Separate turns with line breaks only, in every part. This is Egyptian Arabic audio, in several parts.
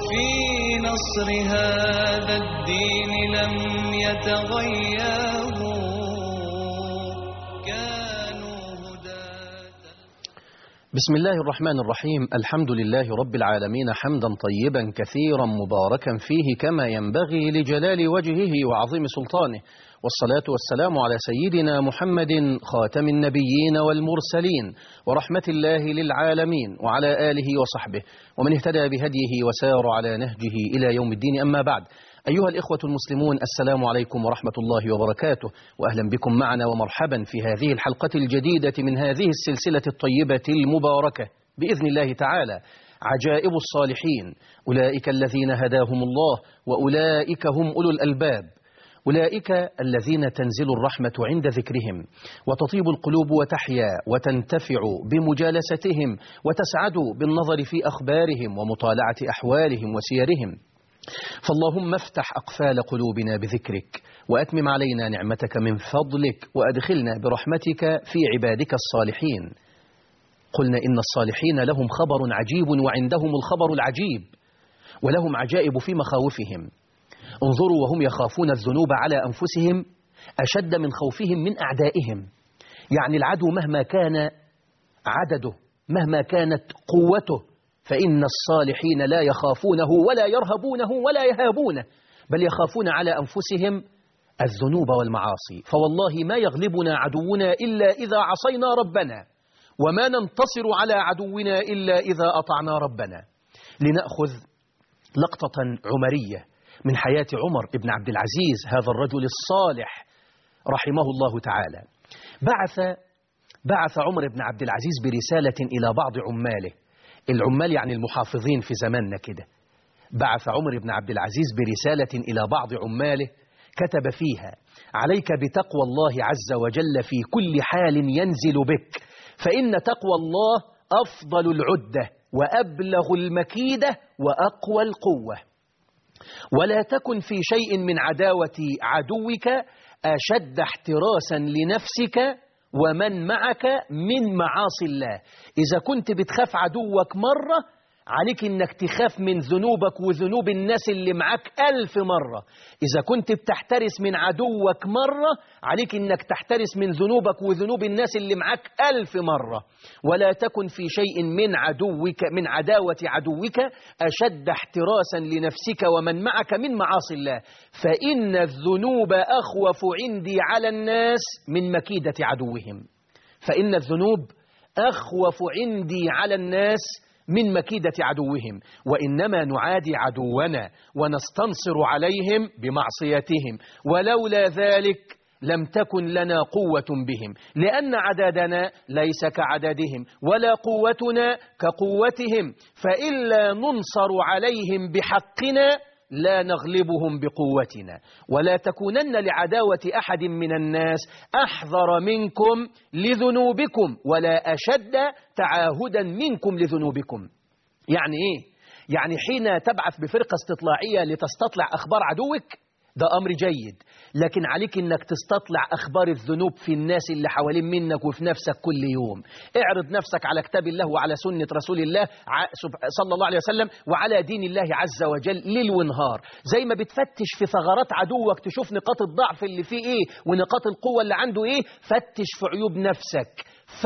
في نصر هذا الدين لم يتغيروا كانوا هداة
بسم الله الرحمن الرحيم الحمد لله رب العالمين حمدا طيبا كثيرا مباركا فيه كما ينبغي لجلال وجهه وعظيم سلطانه والصلاة والسلام على سيدنا محمد خاتم النبيين والمرسلين ورحمة الله للعالمين وعلى آله وصحبه ومن اهتدى بهديه وسار على نهجه إلى يوم الدين أما بعد أيها الإخوة المسلمون السلام عليكم ورحمة الله وبركاته وأهلا بكم معنا ومرحبا في هذه الحلقة الجديدة من هذه السلسلة الطيبة المباركة بإذن الله تعالى عجائب الصالحين أولئك الذين هداهم الله وأولئك هم أولو الألباب أولئك الذين تنزل الرحمة عند ذكرهم وتطيب القلوب وتحيا وتنتفع بمجالستهم وتسعد بالنظر في أخبارهم ومطالعة أحوالهم وسيرهم فاللهم افتح أقفال قلوبنا بذكرك وأتمم علينا نعمتك من فضلك وأدخلنا برحمتك في عبادك الصالحين قلنا إن الصالحين لهم خبر عجيب وعندهم الخبر العجيب ولهم عجائب في مخاوفهم انظروا وهم يخافون الذنوب على أنفسهم أشد من خوفهم من أعدائهم يعني العدو مهما كان عدده مهما كانت قوته فإن الصالحين لا يخافونه ولا يرهبونه ولا يهابونه بل يخافون على أنفسهم الذنوب والمعاصي فوالله ما يغلبنا عدونا إلا إذا عصينا ربنا وما ننتصر على عدونا إلا إذا أطعنا ربنا لنأخذ لقطة عمرية من حياة عمر بن عبد العزيز هذا الرجل الصالح رحمه الله تعالى بعث بعث عمر بن عبد العزيز برسالة إلى بعض عماله العمال يعني المحافظين في زماننا كده بعث عمر بن عبد العزيز برسالة إلى بعض عماله كتب فيها عليك بتقوى الله عز وجل في كل حال ينزل بك فإن تقوى الله أفضل العدة وأبلغ المكيدة وأقوى القوة ولا تكن في شيء من عداوة عدوك أشد احتراسا لنفسك ومن معك من معاصي الله إذا كنت بتخاف عدوك مرة عليك إنك تخاف من ذنوبك وذنوب الناس اللي معاك ألف مرة إذا كنت بتحترس من عدوك مرة عليك إنك تحترس من ذنوبك وذنوب الناس اللي معاك ألف مرة ولا تكن في شيء من عدوك من عداوة عدوك أشد احتراسا لنفسك ومن معك من معاصي الله فإن الذنوب أخوف عندي على الناس من مكيدة عدوهم فإن الذنوب أخوف عندي على الناس من مكيدة عدوهم وإنما نعادي عدونا ونستنصر عليهم بمعصيتهم ولولا ذلك لم تكن لنا قوة بهم لأن عددنا ليس كعددهم ولا قوتنا كقوتهم فإلا ننصر عليهم بحقنا لا نغلبهم بقوتنا ولا تكونن لعداوة أحد من الناس أحذر منكم لذنوبكم ولا أشد تعاهدا منكم لذنوبكم يعني إيه؟ يعني حين تبعث بفرقة استطلاعية لتستطلع أخبار عدوك ده أمر جيد لكن عليك انك تستطلع اخبار الذنوب في الناس اللي حوالين منك وفي نفسك كل يوم اعرض نفسك على كتاب الله وعلى سنة رسول الله صلى الله عليه وسلم وعلى دين الله عز وجل ليل ونهار زي ما بتفتش في ثغرات عدوك تشوف نقاط الضعف اللي فيه ايه ونقاط القوة اللي عنده ايه فتش في عيوب نفسك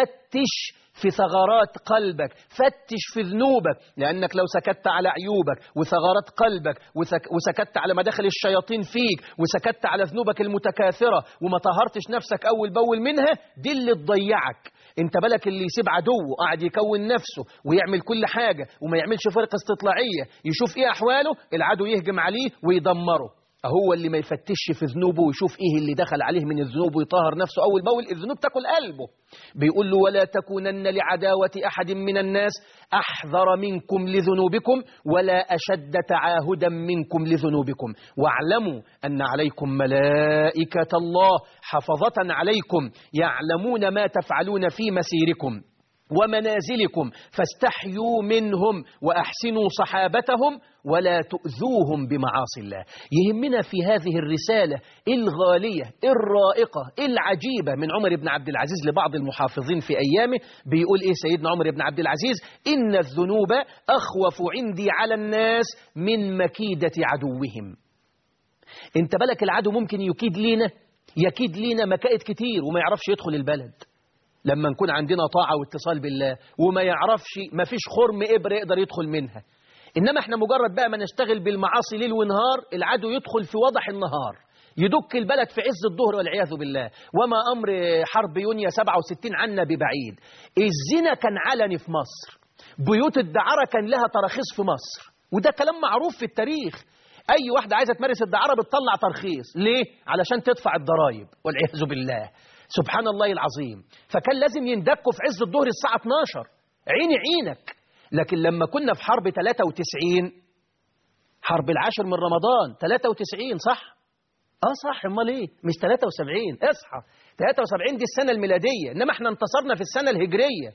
فتش في ثغرات قلبك فتش في ذنوبك لأنك لو سكت على عيوبك وثغرات قلبك وسكت على مداخل الشياطين فيك وسكت على ذنوبك المتكاثرة وما طهرتش نفسك أول بأول منها دي اللي تضيعك انت بالك اللي يسيب عدوه قاعد يكون نفسه ويعمل كل حاجة وما يعملش فرقة استطلاعية يشوف ايه أحواله العدو يهجم عليه ويدمره هو اللي ما يفتش في ذنوبه ويشوف ايه اللي دخل عليه من الذنوب ويطهر نفسه اول باول الذنوب تاكل قلبه بيقول له ولا تكونن لعداوة احد من الناس احذر منكم لذنوبكم ولا اشد تعاهدا منكم لذنوبكم واعلموا ان عليكم ملائكة الله حفظة عليكم يعلمون ما تفعلون في مسيركم ومنازلكم فاستحيوا منهم وأحسنوا صحابتهم ولا تؤذوهم بمعاصي الله يهمنا في هذه الرسالة الغالية الرائقة العجيبة من عمر بن عبد العزيز لبعض المحافظين في أيامه بيقول إيه سيدنا عمر بن عبد العزيز إن الذنوب أخوف عندي على الناس من مكيدة عدوهم انت بالك العدو ممكن يكيد لينا يكيد لينا مكائد كتير وما يعرفش يدخل البلد لما نكون عندنا طاعة واتصال بالله وما يعرفش ما فيش خرم إبرة يقدر يدخل منها إنما احنا مجرد بقى ما نشتغل بالمعاصي ليل ونهار العدو يدخل في وضح النهار يدك البلد في عز الظهر والعياذ بالله وما أمر حرب يونيو 67 عنا ببعيد الزنا كان علني في مصر بيوت الدعارة كان لها تراخيص في مصر وده كلام معروف في التاريخ أي واحدة عايزة تمارس الدعارة بتطلع ترخيص ليه؟ علشان تدفع الضرائب والعياذ بالله سبحان الله العظيم فكان لازم يندكوا في عز الظهر الساعة 12 عيني عينك لكن لما كنا في حرب 93 حرب العاشر من رمضان 93 صح اه صح امال ايه مش 73 اصحى 73 دي السنة الميلادية انما احنا انتصرنا في السنة الهجرية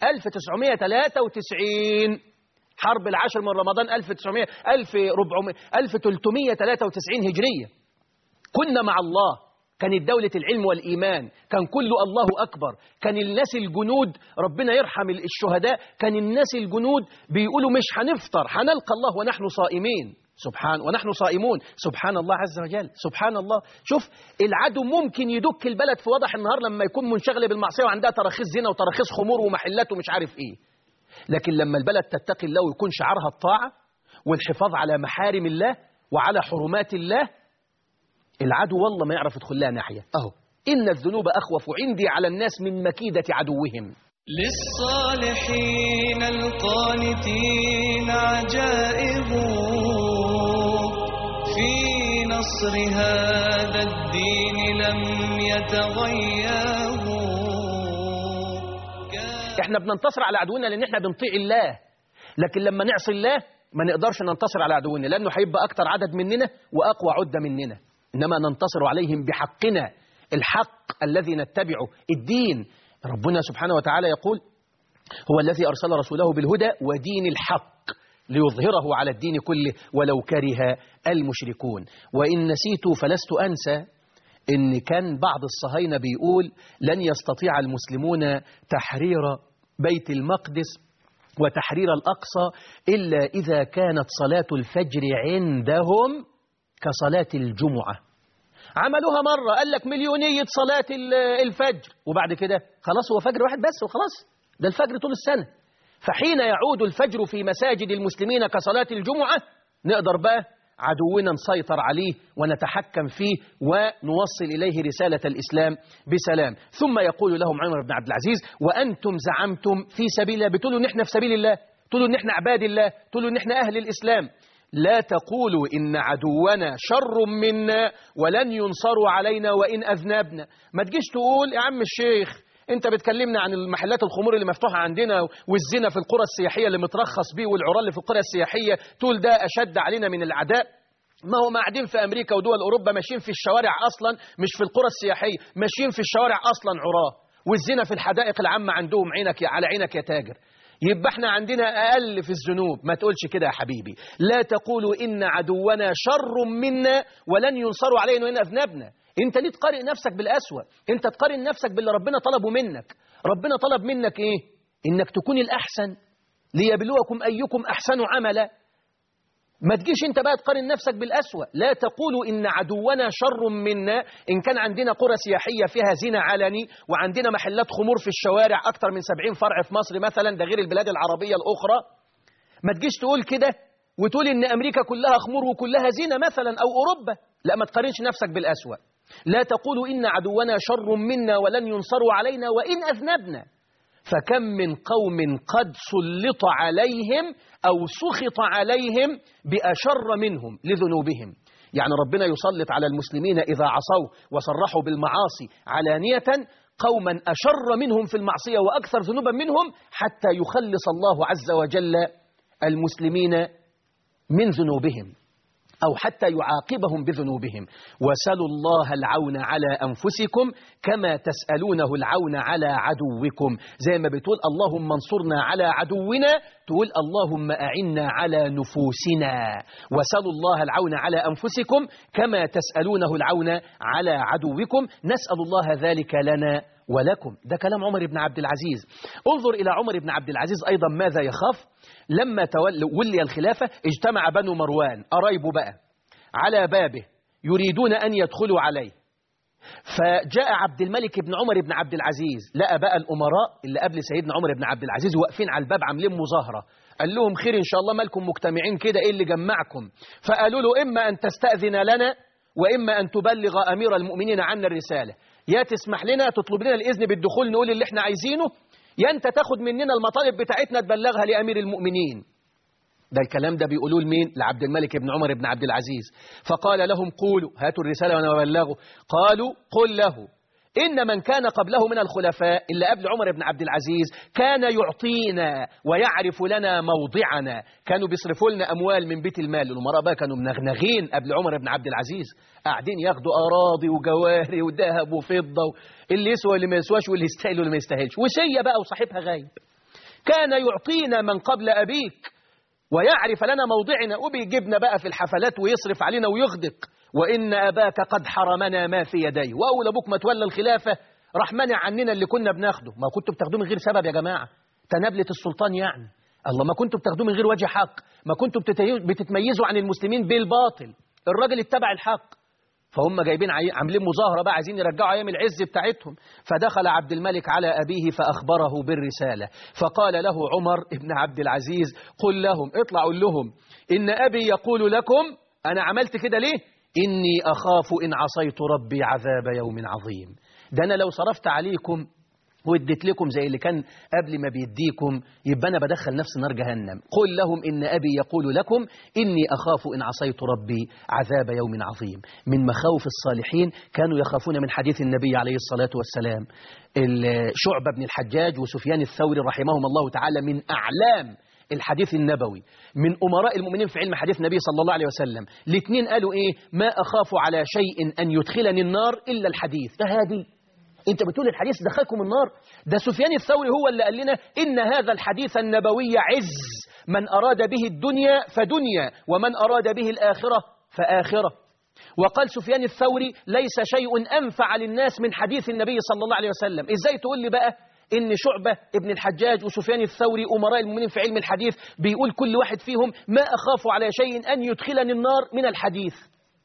1993 حرب العاشر من رمضان 1900 1400 1393 هجرية كنا مع الله كانت دولة العلم والإيمان كان كل الله أكبر كان الناس الجنود ربنا يرحم الشهداء كان الناس الجنود بيقولوا مش هنفطر هنلقى الله ونحن صائمين سبحان ونحن صائمون سبحان الله عز وجل سبحان الله شوف العدو ممكن يدك البلد في وضح النهار لما يكون منشغل بالمعصية وعندها تراخيص زنا وتراخيص خمور ومحلات ومش عارف ايه لكن لما البلد تتقي الله ويكون شعارها الطاعة والحفاظ على محارم الله وعلى حرمات الله العدو والله ما يعرف يدخل لها ناحية أهو إن الذنوب أخوف عندي على الناس من مكيدة عدوهم
للصالحين القانتين عجائب في نصر هذا الدين لم يتغيب
احنا بننتصر على عدونا لان احنا بنطيع الله لكن لما نعصي الله ما نقدرش ننتصر على عدونا لانه هيبقى اكتر عدد مننا واقوى عده مننا انما ننتصر عليهم بحقنا الحق الذي نتبعه الدين ربنا سبحانه وتعالى يقول هو الذي ارسل رسوله بالهدى ودين الحق ليظهره على الدين كله ولو كره المشركون وان نسيت فلست انسى ان كان بعض الصهاينه بيقول لن يستطيع المسلمون تحرير بيت المقدس وتحرير الاقصى الا اذا كانت صلاه الفجر عندهم كصلاه الجمعه عملوها مره قال لك مليونيه صلاه الفجر وبعد كده خلاص هو فجر واحد بس وخلاص ده الفجر طول السنه فحين يعود الفجر في مساجد المسلمين كصلاه الجمعه نقدر بقى عدونا نسيطر عليه ونتحكم فيه ونوصل إليه رسالة الإسلام بسلام ثم يقول لهم عمر بن عبد العزيز وأنتم زعمتم في سبيل الله بتقولوا إن إحنا في سبيل الله تقولوا إن إحنا عباد الله تقولوا إن إحنا أهل الإسلام لا تقولوا إن عدونا شر منا ولن ينصروا علينا وإن أذنبنا ما تجيش تقول يا عم الشيخ انت بتكلمنا عن المحلات الخمور اللي مفتوحه عندنا والزنا في القرى السياحيه اللي مترخص بيه والعراة اللي في القرى السياحيه تقول ده اشد علينا من العداء ما هم قاعدين في امريكا ودول اوروبا ماشيين في الشوارع اصلا مش في القرى السياحيه ماشيين في الشوارع اصلا عراه والزنا في الحدائق العامه عندهم عينك على عينك يا تاجر يبقى احنا عندنا اقل في الذنوب ما تقولش كده يا حبيبي لا تقولوا ان عدونا شر منا ولن ينصروا علينا وان اذنبنا انت ليه تقارن نفسك بالأسوأ انت تقارن نفسك باللي ربنا طلبه منك ربنا طلب منك ايه انك تكون الاحسن ليبلوكم ايكم احسن عملا ما تجيش انت بقى تقارن نفسك بالأسوأ لا تقولوا ان عدونا شر منا ان كان عندنا قرى سياحية فيها زنا علني وعندنا محلات خمور في الشوارع اكتر من 70 فرع في مصر مثلا ده غير البلاد العربية الاخرى ما تجيش تقول كده وتقول ان امريكا كلها خمور وكلها زنا مثلا او اوروبا لا ما تقارنش نفسك بالأسوأ لا تقولوا إن عدونا شر منا ولن ينصروا علينا وإن أذنبنا فكم من قوم قد سلط عليهم أو سخط عليهم بأشر منهم لذنوبهم يعني ربنا يسلط على المسلمين إذا عصوا وصرحوا بالمعاصي علانية قوما أشر منهم في المعصية وأكثر ذنوبا منهم حتى يخلص الله عز وجل المسلمين من ذنوبهم أو حتى يعاقبهم بذنوبهم وسلوا الله العون على أنفسكم كما تسألونه العون على عدوكم زي ما بتقول اللهم انصرنا على عدونا تقول اللهم أعنا على نفوسنا وسلوا الله العون على أنفسكم كما تسألونه العون على عدوكم نسأل الله ذلك لنا ولكم ده كلام عمر بن عبد العزيز انظر إلى عمر بن عبد العزيز أيضا ماذا يخاف لما تولى ولي الخلافة اجتمع بنو مروان قرايبه بقى على بابه يريدون أن يدخلوا عليه فجاء عبد الملك بن عمر بن عبد العزيز لقى بقى الأمراء اللي قبل سيدنا عمر بن عبد العزيز واقفين على الباب عاملين مظاهرة قال لهم خير إن شاء الله مالكم مجتمعين كده إيه اللي جمعكم فقالوا له إما أن تستأذن لنا وإما أن تبلغ أمير المؤمنين عنا الرسالة يا تسمح لنا تطلب لنا الإذن بالدخول نقول اللي احنا عايزينه يا أنت تاخد مننا المطالب بتاعتنا تبلغها لأمير المؤمنين ده الكلام ده بيقولوه لمين لعبد الملك بن عمر بن عبد العزيز فقال لهم قولوا هاتوا الرسالة وأنا ببلغه قالوا قل له إن من كان قبله من الخلفاء اللي قبل عمر بن عبد العزيز كان يعطينا ويعرف لنا موضعنا كانوا بيصرفوا لنا أموال من بيت المال الأمراء بقى كانوا منغنغين قبل عمر بن عبد العزيز قاعدين ياخدوا أراضي وجواهر وذهب وفضة اللي يسوى واللي ما يسواش واللي يستاهل واللي ما يستاهلش وسية بقى وصاحبها غايب كان يعطينا من قبل أبيك ويعرف لنا موضعنا وبيجيبنا بقى في الحفلات ويصرف علينا ويغدق وإن أباك قد حرمنا ما في يديه وأول أبوك ما تولى الخلافة راح منع عننا اللي كنا بناخده ما كنتوا بتاخدوه من غير سبب يا جماعة تنابلة السلطان يعني الله ما كنتوا بتاخدوه من غير وجه حق ما كنتوا بتتميزوا عن المسلمين بالباطل الراجل اتبع الحق فهم جايبين عاملين مظاهرة بقى عايزين يرجعوا أيام العز بتاعتهم فدخل عبد الملك على أبيه فأخبره بالرسالة فقال له عمر ابن عبد العزيز قل لهم اطلعوا لهم إن أبي يقول لكم أنا عملت كده ليه إني أخاف إن عصيت ربي عذاب يوم عظيم ده أنا لو صرفت عليكم واديت لكم زي اللي كان قبل ما بيديكم يبقى أنا بدخل نفسي نار جهنم قل لهم إن أبي يقول لكم إني أخاف إن عصيت ربي عذاب يوم عظيم من مخاوف الصالحين كانوا يخافون من حديث النبي عليه الصلاة والسلام شعبة بن الحجاج وسفيان الثوري رحمهم الله تعالى من أعلام الحديث النبوي من أمراء المؤمنين في علم حديث النبي صلى الله عليه وسلم الاثنين قالوا إيه ما أخاف على شيء أن يدخلني النار إلا الحديث فهذه انت بتقول الحديث دخلكم النار ده سفيان الثوري هو اللي قال لنا إن هذا الحديث النبوي عز من أراد به الدنيا فدنيا ومن أراد به الآخرة فآخرة وقال سفيان الثوري ليس شيء أنفع للناس من حديث النبي صلى الله عليه وسلم إزاي تقول لي بقى إن شعبة ابن الحجاج وسفيان الثوري أمراء المؤمنين في علم الحديث بيقول كل واحد فيهم ما أخاف على شيء أن يدخلني النار من الحديث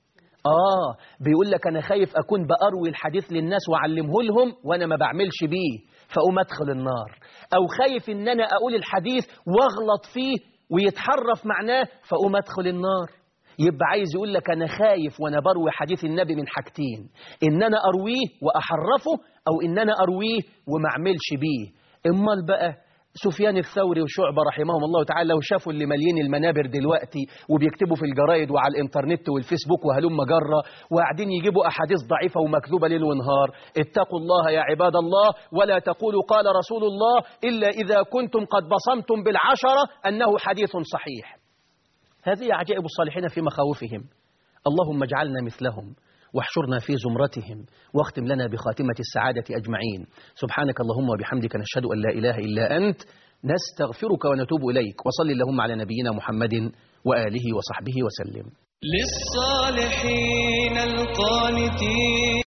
آه بيقول لك أنا خايف أكون بأروي الحديث للناس وأعلمه لهم وأنا ما بعملش بيه فأقوم أدخل النار أو خايف إن أنا أقول الحديث وأغلط فيه ويتحرف معناه فأقوم أدخل النار يبقى عايز يقول لك أنا خايف وأنا بروي حديث النبي من حاجتين إن أنا أرويه وأحرفه أو إن أنا أرويه وما أعملش بيه إمال بقى سفيان الثوري وشعبة رحمهم الله تعالى لو شافوا اللي مالين المنابر دلوقتي وبيكتبوا في الجرايد وعلى الانترنت والفيسبوك وهلم جرة وقاعدين يجيبوا أحاديث ضعيفة ومكذوبة ليل ونهار اتقوا الله يا عباد الله ولا تقولوا قال رسول الله إلا إذا كنتم قد بصمتم بالعشرة أنه حديث صحيح هذه عجائب الصالحين في مخاوفهم اللهم اجعلنا مثلهم واحشرنا في زمرتهم واختم لنا بخاتمة السعادة أجمعين سبحانك اللهم وبحمدك نشهد أن لا إله إلا أنت نستغفرك ونتوب إليك وصل اللهم على نبينا محمد وآله وصحبه وسلم
للصالحين القانتين